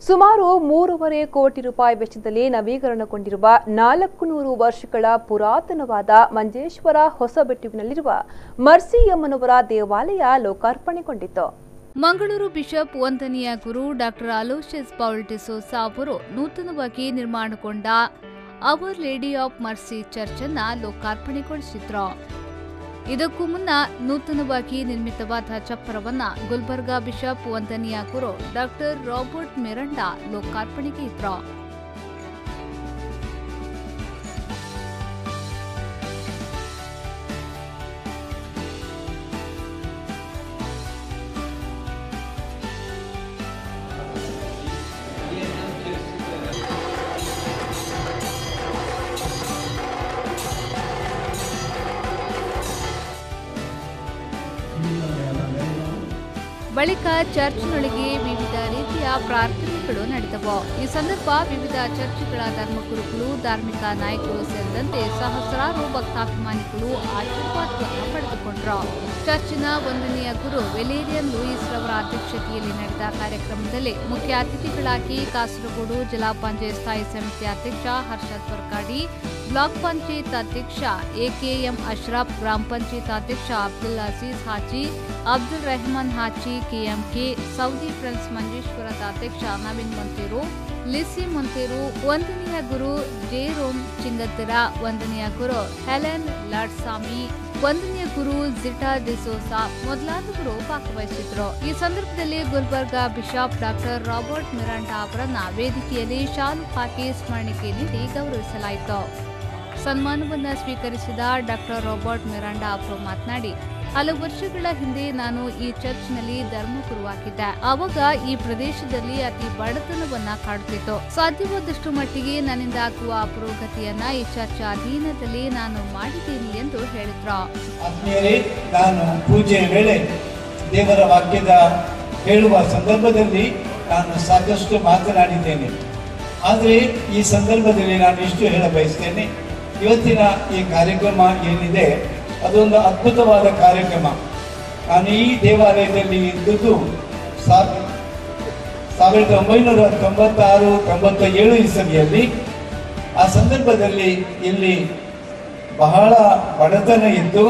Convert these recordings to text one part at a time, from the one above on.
ಸುಮಾರು ಮೂರುವರೆ ಕೋಟಿ ರೂಪಾಯಿ ವೆಚ್ಚದಲ್ಲಿ ನವೀಕರಣಗೊಂಡಿರುವ ನಾಲ್ಕು ನೂರು ವರ್ಷಗಳ ಪುರಾತನವಾದ ಮಂಜೇಶ್ವರ ಹೊಸಬೆಟ್ಟುವಿನಲ್ಲಿರುವ ಮರ್ಸಿಯಮ್ಮನವರ ದೇವಾಲಯ ಲೋಕಾರ್ಪಣೆಗೊಂಡಿತು ಮಂಗಳೂರು ಬಿಷಪ್ ವಂದನೀಯ ಗುರು ಡಾಕ್ಟರ್ ಅಲೋಷಿಯಸ್ ಪೌಲ್ ಡಿಸೋಸಾ ಅವರು ನೂತನವಾಗಿ ನಿರ್ಮಾಣಗೊಂಡ our lady of mercy church ಅನ್ನ ಲೋಕಾರ್ಪಣೆಗೊಳಿಸಿದ್ರು ಇದಕ್ಕೂ ಮುನ್ನ ನೂತನವಾಗಿ ನಿರ್ಮಿತವಾದ ಚಪ್ಪರವನ್ನ ಗುಲ್ಬರ್ಗಾ ಬಿಷಪ್ ವಂದನೀಯ ಗುರು ಡಾಕ್ಟರ್ ರಾಬರ್ಟ್ ಮಿರಂಡಾ ಲೋಕಾರ್ಪಣೆಗೆ ಇದ್ರು ಬಳಿಕ ಚರ್ಚ್ನೊಳಗೆ ವಿವಿಧ ರೀತಿಯ ಪ್ರಾರ್ಥನೆಗಳು ನಡೆದವು ಈ ಸಂದರ್ಭ ವಿವಿಧ ಚರ್ಚ್ಗಳ ಧರ್ಮಗುರುಗಳು ಧಾರ್ಮಿಕ ನಾಯಕರು ಸೇರಿದಂತೆ ಸಹಸ್ರಾರು ಭಕ್ತಾಭಿಮಾನಿಗಳು ಆಶೀರ್ವಾದವನ್ನು ಪಡೆದುಕೊಂಡರು ಚರ್ಚಿನ ಒಂದನೆಯ ಗುರು ವೆಲೇರಿಯನ್ ಲೂಯಿಸ್ ರವರ ಅಧ್ಯಕ್ಷತೆಯಲ್ಲಿ ನಡೆದ ಕಾರ್ಯಕ್ರಮದಲ್ಲಿ ಮುಖ್ಯ ಅತಿಥಿಗಳಾಗಿ ಕಾಸರಗೋಡು ಜಿಲ್ಲಾ ಪಂಚಾಯತ್ ಸ್ಥಾಯಿ ಸಮಿತಿ ಅಧ್ಯಕ್ಷ ಹರ್ಷದ್ ವರ್ಕಾಡಿ ಬ್ಲಾಕ್ ಪಂಚಾಯತ್ ಅಧ್ಯಕ್ಷ ಎಕೆಎಂ ಅಶ್ರಫ್ ಗ್ರಾಮ ಪಂಚಾಯತ್ ಅಧ್ಯಕ್ಷ Abdul Aziz Haji Abdul Rehman Haji KMK Saudi friends ಮಂಜೇಶ್ವರದ ಅಧ್ಯಕ್ಷ ನವೀನ್ ಮೊಂತೇರು ಲಿಸಿ ಮೊಂತೇರು ವಂದನೀಯ ಗುರು ಜೇರೋಮ್ ಚಿಂಗತ್ತರ ವಂದನೀಯ ಗುರು ಹೆಲೆನ್ ಲಾಡ್ಸಾಮಿ ವಂದನೀಯ ಗುರು ಜಿಟಾ ಡಿಸೋಸಾ ಮೊದಲಾದವರು ಭಾಗವಹಿಸಿದ್ರು ಈ ಸಂದರ್ಭದಲ್ಲಿ Gulbarga bishop doctor Robert Miranda ಅವರನ್ನ ವೇದಿಕೆಯಲ್ಲಿ ಶಾಲು ಹಾಕಿ ಸ್ಮರಣಿಕೆ ನೀಡಿ ಗೌರವಿಸಲಾಯಿತು ಸನ್ಮಾನವನ್ನ ಸ್ವೀಕರಿಸಿದ ಡಾಕ್ಟರ್ ರಾಬರ್ಟ್ ಮಿರಾಂಡಾ ಅವರು ಮಾತನಾಡಿ ಹಲವು ವರ್ಷಗಳ ಹಿಂದೆ ನಾನು ಈ ಚರ್ಚ್ನಲ್ಲಿ ಧರ್ಮಗುರುವಾಗಿದ್ದೆ ಆವಾಗ ಈ ಪ್ರದೇಶದಲ್ಲಿ ಅತಿ ಬಡತನವನ್ನ ಕಾಡುತ್ತಿತ್ತು ಸಾಧ್ಯವಾದಷ್ಟು ಮಟ್ಟಿಗೆ ನನ್ನಿಂದ ಆಗುವ ಪುರೋಗತಿಯನ್ನ ಈ ಚರ್ಚ್ ಅಧೀನದಲ್ಲಿ ನಾನು ಮಾಡಿದ್ದೀನಿ ಎಂದು ಹೇಳಿದ್ರು ಆತ್ಮೀಯರೇ ನಾನು ಪೂಜೆಯ ವೇಳೆ ದೇವರ ವಾಕ್ಯದ ಹೇಳುವ ಸಂದರ್ಭದಲ್ಲಿ ನಾನು ಸಾಕಷ್ಟು ಮಾತನಾಡಿದ್ದೇನೆ ಆದರೆ ಈ ಸಂದರ್ಭದಲ್ಲಿ ನಾನು ಇಷ್ಟು ಹೇಳ ಬಯಸ್ತೇನೆ ಇವತ್ತಿನ ಈ ಕಾರ್ಯಕ್ರಮ ಏನಿದೆ ಅದೊಂದು ಅದ್ಭುತವಾದ ಕಾರ್ಯಕ್ರಮ ನಾನು ಈ ದೇವಾಲಯದಲ್ಲಿ ಇದ್ದುದು ಸಾ ಸಾವಿರದ ಒಂಬೈನೂರ ತೊಂಬತ್ತಾರು ತೊಂಬತ್ತ ಏಳು ಇಸವಿಯಲ್ಲಿ ಆ ಸಂದರ್ಭದಲ್ಲಿ ಇಲ್ಲಿ ಬಹಳ ಬಡತನ ಇದ್ದು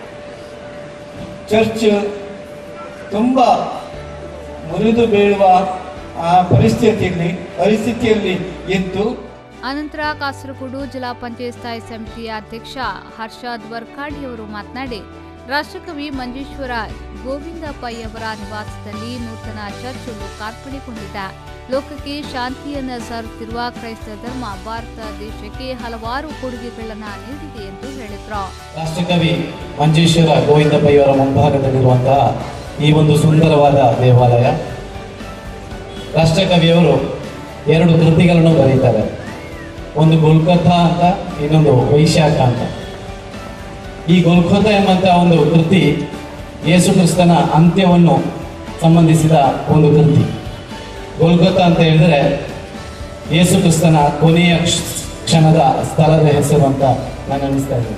ಚರ್ಚ್ ತುಂಬ ಮುರಿದು ಬೀಳುವ ಆ ಪರಿಸ್ಥಿತಿಯಲ್ಲಿ ಪರಿಸ್ಥಿತಿಯಲ್ಲಿ ಇದ್ದು ಅನಂತರ ಕಾಸರಗೋಡು ಜಿಲ್ಲಾ ಪಂಚಾಯತ್ ಸ್ಥಾಯಿ ಸಮಿತಿಯ ಅಧ್ಯಕ್ಷ ಹರ್ಷದ್ ವರ್ಕಾಡಿ ಅವರು ಮಾತನಾಡಿ ರಾಷ್ಟ್ರಕವಿ ಮಂಜೇಶ್ವರ ಗೋವಿಂದ ಪೈ ಅವರ ನಿವಾಸದಲ್ಲಿ ನೂತನ ಚರ್ಚ್ ಲೋಕಾರ್ಪಣೆಗೊಂಡಿದೆ ಲೋಕಕ್ಕೆ ಶಾಂತಿಯನ್ನ ಸಾರುತ್ತಿರುವ ಕ್ರೈಸ್ತ ಧರ್ಮ ಭಾರತ ದೇಶಕ್ಕೆ ಹಲವಾರು ಕೊಡುಗೆಗಳನ್ನ ನೀಡಿದೆ ಎಂದು ಹೇಳಿದ್ರು ರಾಷ್ಟ್ರಕವಿ ಮಂಜೇಶ್ವರ ಗೋವಿಂದ ಪೈಯವರ ಮುಂಭಾಗದಲ್ಲಿರುವಂತಹ ಈ ಒಂದು ಸುಂದರವಾದ ದೇವಾಲಯ ರಾಷ್ಟ್ರಕವಿಯವರು ಎರಡು ಕೃತಿಗಳನ್ನು ಬರೀತಾರೆ ಒಂದು ಗೋಲ್ಕಥಾ ಅಂತ ಇನ್ನೊಂದು ವೈಶಾಖ ಅಂತ ಈ ಗೋಲ್ಕಥಾ ಎಂಬಂತಹ ಒಂದು ಕೃತಿ ಯೇಸು ಕ್ರಿಸ್ತನ ಅಂತ್ಯವನ್ನು ಸಂಬಂಧಿಸಿದ ಒಂದು ಕೃತಿ ಗೋಲ್ಕಥಾ ಅಂತ ಹೇಳಿದ್ರೆ ಯೇಸು ಕ್ರಿಸ್ತನ ಕೊನೆಯ ಕ್ಷ- ಕ್ಷಣದ ಸ್ಥಳದ ಹೆಸರು ಅಂತ ನಾನು ಅನಿಸ್ತಾ ಇದ್ದೀನಿ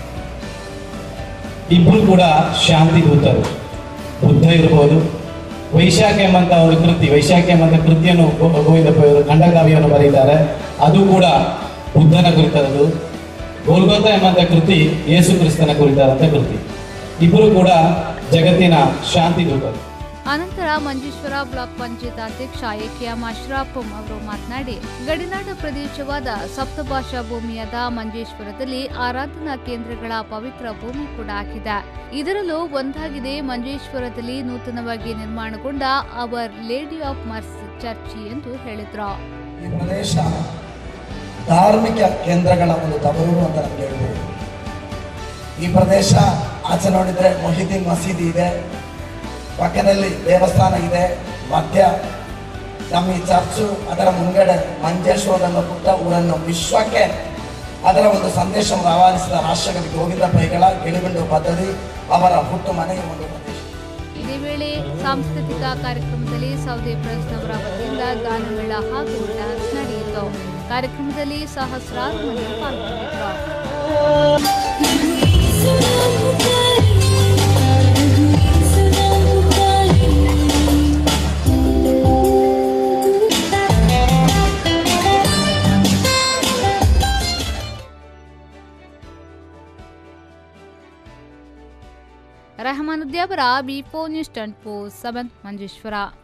ಇಬ್ರು ಕೂಡ ಶಾಂತಿ ದೂತರು ಬುದ್ಧ ಇರ್ಬೋದು ವೈಶಾಖ ಎಂಬಂತ ಒಂದು ಕೃತಿ ವೈಶಾಖ ಎಂಬಂತ ಕೃತಿಯನ್ನು ಗೋ- ಗೋವಿಂದಪ್ಪ ಅವರು ಖಂಡಕಾವ್ಯವನ್ನು ಬರೀತಾರೆ ಅದು ಕೂಡ ಬುದ್ಧನ ಕುರಿತದ್ದು ಗೋಲ್ಗೋತ ಎಂಬಂತ ಕೃತಿ ಯೇಸು ಕ್ರಿಸ್ತನ ಕುರಿತಾದಂಥ ಕೃತಿ ಇಬ್ಬರು ಕೂಡ ಜಗತ್ತಿನ ಶಾಂತಿ ದೂತರು ಅನಂತರ ಮಂಜೇಶ್ವರ ಬ್ಲಾಕ್ ಪಂಚಾಯತ್ ಅಧ್ಯಕ್ಷ ಎಕೆಎಂ ಅಶ್ರಾಫ್ ಅವರು ಮಾತನಾಡಿ ಗಡಿನಾಡ ಪ್ರದೇಶವಾದ ಸಪ್ತಭಾಷಾ ಭೂಮಿಯಾದ ಮಂಜೇಶ್ವರದಲ್ಲಿ ಆರಾಧನಾ ಕೇಂದ್ರಗಳ ಪವಿತ್ರ ಭೂಮಿ ಕೂಡ ಆಗಿದೆ ಇದರಲ್ಲೂ ಒಂದಾಗಿದೆ ಮಂಜೇಶ್ವರದಲ್ಲಿ ನೂತನವಾಗಿ ನಿರ್ಮಾಣಗೊಂಡ our lady of mercy church ಎಂದು ಹೇಳಿದ್ರು ಈ ಪ್ರದೇಶ ಧಾರ್ಮಿಕ ಕೇಂದ್ರಗಳ ಒಂದು ತವರೂರು ಅಂತ ನಮ್ಗೆ ಹೇಳ್ಬೋದು ಈ ಪ್ರದೇಶ ಆಚೆ ನೋಡಿದ್ರೆ ಮೊಹಿದ್ದೀನ್ ಮಸೀದಿ ಇದೆ ಪಕ್ಕದಲ್ಲಿ ದೇವಸ್ಥಾನ ಇದೆ ಮಧ್ಯ ನಮ್ಮ ಈ ಚರ್ಚು ಅದರ ಮುಂಗಡೆ ಮಂಜೇಶ್ವರ ಅನ್ನೋ ಪುಟ್ಟ ಊರನ್ನು ವಿಶ್ವಕ್ಕೆ ಅದರ ಒಂದು ಸಂದೇಶವನ್ನು ರವಾನಿಸಿದ ರಾಷ್ಟ್ರಕವಿ ಗೋವಿಂದ ಪೈಗಳ ಗಿಳಿಬಿಂಡು ಪದ್ಧತಿ ಅವರ ಹುಟ್ಟು ಮನೆಯ ಒಂದು ಪ್ರದೇಶ ಇದೇ ವೇಳೆ ಸಾಂಸ್ಕೃತಿಕ ಕಾರ್ಯಕ್ರಮದಲ್ಲಿ ಸೌದಿ ಪ್ರಜ್ನವರ ವತಿಯಿಂದ ಗಾನಮೇಳ ಹಾಗೂ ಡ್ಯಾನ್ಸ್ ನಡೆಯಿತು ಕಾರ್ಯಕ್ರಮದಲ್ಲಿ ಸಹಸ್ರಾರು ಮಂದಿ ಪಾಲ್ಗೊಂಡಿದ್ದರು Thank you. Rehman Udyavara B four news twenty four seven Manjeshwar